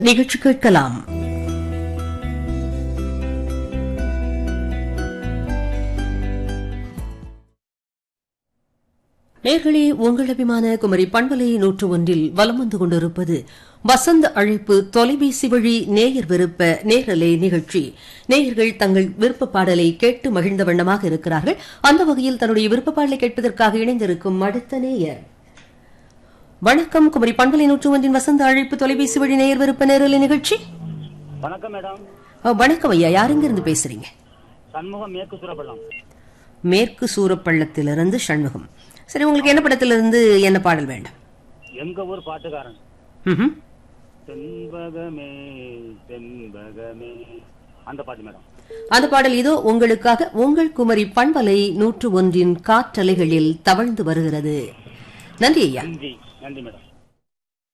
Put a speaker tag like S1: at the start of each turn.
S1: நிகழ்ச்சி கேட்கலாம் நேர்களே உங்கள் அபிமான குமரி பண்பலை நூற்று ஒன்றில் வலம் வந்து கொண்டிருப்பது வசந்த அழைப்பு தொலைபேசி வழி நேயர் விருப்ப நேரலை நிகழ்ச்சி நேயர்கள் தங்கள் விருப்ப பாடலை கேட்டு மகிழ்ந்த வண்ணமாக இருக்கிறார்கள் அந்த வகையில் தன்னுடைய விருப்ப பாடலை கேட்பதற்காக இணைந்திருக்கும் அடுத்த நேயர் வணக்கம் குமரி பண்பலை நூற்று ஒன்றின் வசந்த அழைப்பு தொலைபேசி வழி நேயர் விருப்ப நேரலை நிகழ்ச்சி
S2: வணக்கம் மேடம்
S1: அஹ், வணக்கம் ஐயா யாருங்கிருந்து பேசுறீங்க
S2: சண்முகம் மேற்கு சுரப்பள்ளம்
S1: மேற்கு சூரப்பள்ளத்திலிருந்து சண்முகம் சரி உங்களுக்கு என்ன படத்திலிருந்து என்ன பாடல் வேண்டும்
S2: எங்க ஊர் பாட்டுக்காரன்
S1: ம்ஹும்.
S2: தென்பகமே தென்பகமே அந்த பாட்டு மேடம்
S1: அந்த பாடல் இதோ உங்களுக்காக உங்கள் குமரி பண்பலை நூற்று ஒன்றின் காற்றலைகளில் தவழ்ந்து வருகிறது நன்றி ஐயா
S2: நன்றி நன்றி மேடம்